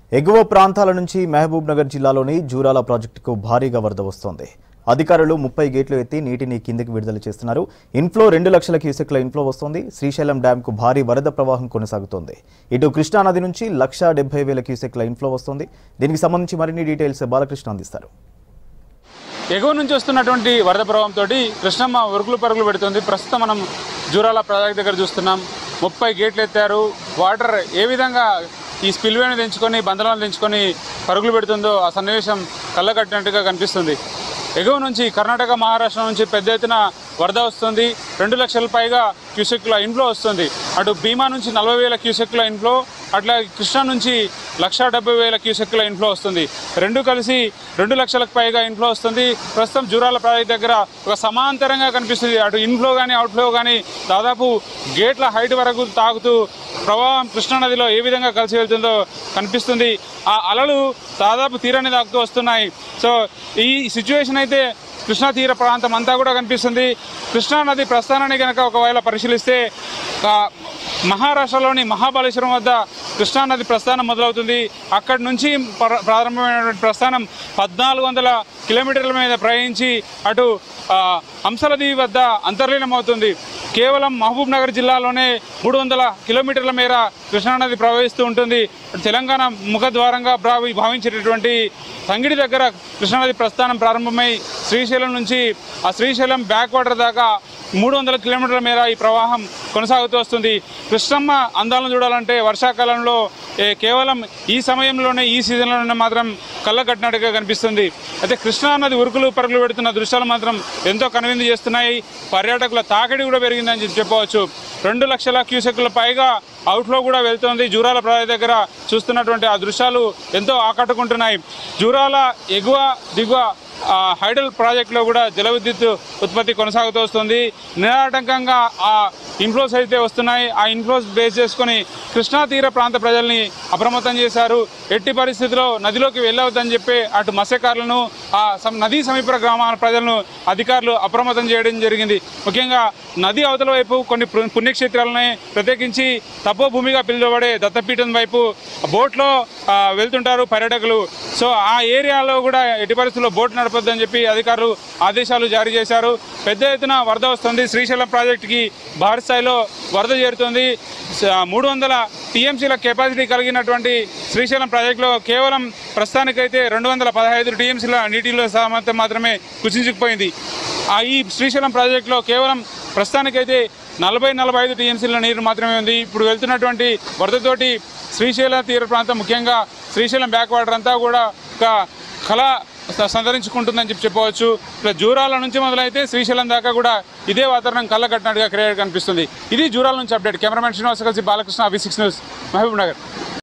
ఎగువ ప్రాంతాల నుంచి మహబూబ్ నగర్ జిల్లాలోని జూరాల ప్రాజెక్టుకు భారీగా వరద వస్తోంది అధికారులు ముప్పై గేట్లు ఎత్తి నీటిని కిందికి విడుదల చేస్తున్నారు ఇన్ఫ్లో రెండు లక్షల క్యూసెక్ల ఇన్ఫ్లో వస్తోంది శ్రీశైలం డ్యాంకు భారీ వరద ప్రవాహం కొనసాగుతోంది ఇటు కృష్ణానది నుంచి లక్ష డెబ్బై వేల క్యూసెక్ల ఇన్ఫ్లో వస్తోంది దీనికి సంబంధించి మరిన్ని డీటెయిల్స్ బాలకృష్ణ అందిస్తారు ఎగువ నుంచి వస్తున్నటువంటి వరద ప్రవాహంతో కృష్ణమ్మ ఉరుకులు పరుగులు పెడుతుంది ప్రస్తుతం మనం జూరాల ప్రాజెక్ట్ దగ్గర చూస్తున్నాం ముప్పై గేట్లు ఎత్తారు వాటర్ ఏ విధంగా ఈ స్పిల్వేని తెంచుకొని బంధనాలు తెంచుకొని పరుగులు పెడుతుందో ఆ సన్నివేశం కళ్ళకట్టినట్టుగా కనిపిస్తుంది ఎగువ నుంచి కర్ణాటక మహారాష్ట్ర నుంచి పెద్ద ఎత్తున వరద వస్తుంది రెండు లక్షల పైగా క్యూసెక్ల ఇన్ఫ్లో వస్తుంది అటు భీమా నుంచి నలభై వేల క్యూసెక్ల ఇన్ఫ్లో అట్లా కృష్ణా నుంచి లక్ష డెబ్బై వేల క్యూసెక్ల ఇన్ఫ్లో వస్తుంది రెండు కలిసి రెండు లక్షలకు పైగా ఇన్ఫ్లో వస్తుంది ప్రస్తుతం జూరాల ప్రాజెక్ట్ దగ్గర ఒక సమాంతరంగా కనిపిస్తుంది అటు ఇన్ఫ్లో కానీ అవుట్ఫ్లో కానీ దాదాపు గేట్ల హైట్ వరకు తాగుతూ ప్రవాహం కృష్ణానదిలో ఏ విధంగా కలిసి వెళ్తుందో కనిపిస్తుంది ఆ అలలు దాదాపు తీరాన్ని తాకుతూ వస్తున్నాయి సో ఈ సిచ్యువేషన్ అయితే కృష్ణా తీర ప్రాంతం అంతా కూడా కనిపిస్తుంది కృష్ణా నది ప్రస్థానాన్ని కనుక ఒకవేళ పరిశీలిస్తే ఆ, మహారాష్ట్రలోని మహాబలేశ్వరం వద్ద కృష్ణా నది ప్రస్థానం మొదలవుతుంది అక్కడి నుంచి ప్ర- ప్రారంభమైనటువంటి ప్రస్థానం పద్నాలుగు వందల కిలోమీటర్ల మీద ప్రయాణించి అటు ఆ, హంసలదీవి వద్ద అంతర్లీనమవుతుంది కేవలం మహబూబ్ నగర్ జిల్లాలోనే మూడు వందల కిలోమీటర్ల మేర కృష్ణానది ప్రవహిస్తూ ఉంటుంది తెలంగాణ ముఖద్వారంగా భావి భావించేటటువంటి సంగిడి దగ్గర కృష్ణానది ప్రస్థానం ప్రారంభమై శ్రీశైలం నుంచి ఆ శ్రీశైలం బ్యాక్ వాటర్ దాకా మూడు వందల కిలోమీటర్ల మేర ఈ ప్రవాహం కొనసాగుతూ వస్తుంది కృష్ణమ్మ అందాలను చూడాలంటే వర్షాకాలంలో ఏ, కేవలం ఈ సమయంలోనే ఈ సీజన్లోనే మాత్రం కళ్ళ కట్టినట్టుగా కనిపిస్తుంది అయితే కృష్ణా నది ఉరుకులు పరుగులు పెడుతున్న దృశ్యాలు మాత్రం ఎంతో కనువిందు చేస్తున్నాయి పర్యాటకుల తాకిడి కూడా పెరిగిందని చెప్పి చెప్పవచ్చు రెండు లక్షల క్యూసెక్ల పైగా అవుట్లో కూడా వెళ్తోంది జూరాల ప్రాజెక్ట్ దగ్గర చూస్తున్నటువంటి ఆ దృశ్యాలు ఎంతో ఆకట్టుకుంటున్నాయి జూరాల ఎగువ దిగువ ఆ హైడల్ ప్రాజెక్టులో కూడా జల విద్యుత్ ఉత్పత్తి కొనసాగుతూ వస్తుంది నిరాటంకంగా ఆ ఇన్ఫ్లోస్ అయితే వస్తున్నాయి ఆ ఇన్ఫ్లోస్ బేస్ చేసుకొని కృష్ణా తీర ప్రాంత ప్రజల్ని అప్రమత్తం చేశారు ఎట్టి పరిస్థితిలో నదిలోకి వెళ్ళవద్దని చెప్పి అటు మత్స్యకారులను ఆ సమ- నదీ సమీప గ్రామాల ప్రజలను అధికారులు అప్రమత్తం చేయడం జరిగింది ముఖ్యంగా నది అవతల వైపు కొన్ని పు- పుణ్యక్షేత్రాలని ప్రత్యేకించి తపో భూమిగా పిలువబడే దత్తపీఠం వైపు బోట్లో ఆ, వెళ్తుంటారు పర్యాటకులు సో ఆ ఏరియాలో కూడా ఎట్టి పరిస్థితుల్లో బోట్ నడపొద్దని చెప్పి అధికారులు ఆదేశాలు జారీ చేశారు పెద్ద ఎత్తున వరద వస్తుంది శ్రీశైలం ప్రాజెక్టుకి భారీ స్థాయిలో వరద చేరుతుంది స- మూడు వందల టీఎంసీల కెపాసిటీ కలిగినటువంటి శ్రీశైలం ప్రాజెక్టులో కేవలం ప్రస్తుతానికైతే రెండు వందల పదహైదు టీఎంసీల నీటిలో సామర్థ్యం మాత్రమే కుచించుకుపోయింది ఆ ఈ శ్రీశైలం ప్రాజెక్టులో కేవలం ప్రస్తుతానికైతే నలభై నలభై ఐదు టీఎంసీల నీరు మాత్రమే ఉంది ఇప్పుడు వెళ్తున్నటువంటి వరదతోటి శ్రీశైలం తీర ప్రాంతం ముఖ్యంగా శ్రీశైలం బ్యాక్ వాటర్ అంతా కూడా ఒక కళ స- సంతరించుకుంటుందని చెప్పి చెప్పవచ్చు ఇట్లా జూరాల నుంచి మొదలైతే శ్రీశైలం దాకా కూడా ఇదే వాతావరణం కళ్ళ కట్టినట్టుగా క్రియేట్ కనిపిస్తుంది ఇది జూరాల నుంచి అప్డేట్ కెమెరామెన్ శ్రీనివాస్ కలిసి Balakrishna V six news Mahabub Nagar